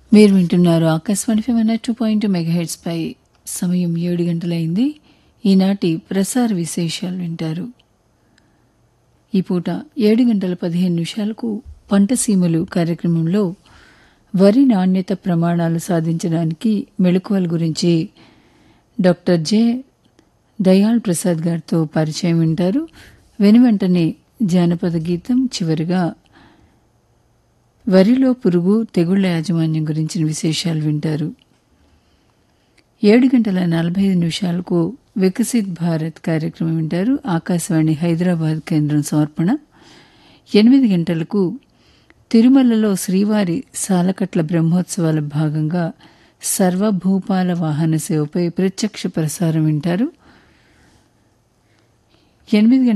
మీరు వింటున్నారు ఆకాశవాణి ఫెమన టూ పాయింట్ మెగాహెడ్స్ పై సమయం ఏడు గంటలైంది ఈనాటి ప్రసార విశేషాలు వింటారు ఈ పూట ఏడు గంటల పదిహేను నిమిషాలకు పంటసీమలు కార్యక్రమంలో వరి నాణ్యత ప్రమాణాలు సాధించడానికి మెళకువల గురించి డాక్టర్ జె దయాళ్ ప్రసాద్ గారితో పరిచయం వింటారు వెనువెంటనే జానపద గీతం చివరిగా వరిలో పురుగు తెగుళ్ల యాజమాన్యం గురించిన విశేషాలు వింటారు ఏడు గంటల నలభై ఐదు నిమిషాలకు వికసిత్ భారత్ కార్యక్రమం వింటారు ఆకాశవాణి హైదరాబాద్ కేంద్రం సమర్పణ ఎనిమిది గంటలకు తిరుమలలో శ్రీవారి సాలకట్ల బ్రహ్మోత్సవాల భాగంగా సర్వభూపాల వాహన సేవపై ప్రత్యక్ష ప్రసారం వింటారు ఎనిమిది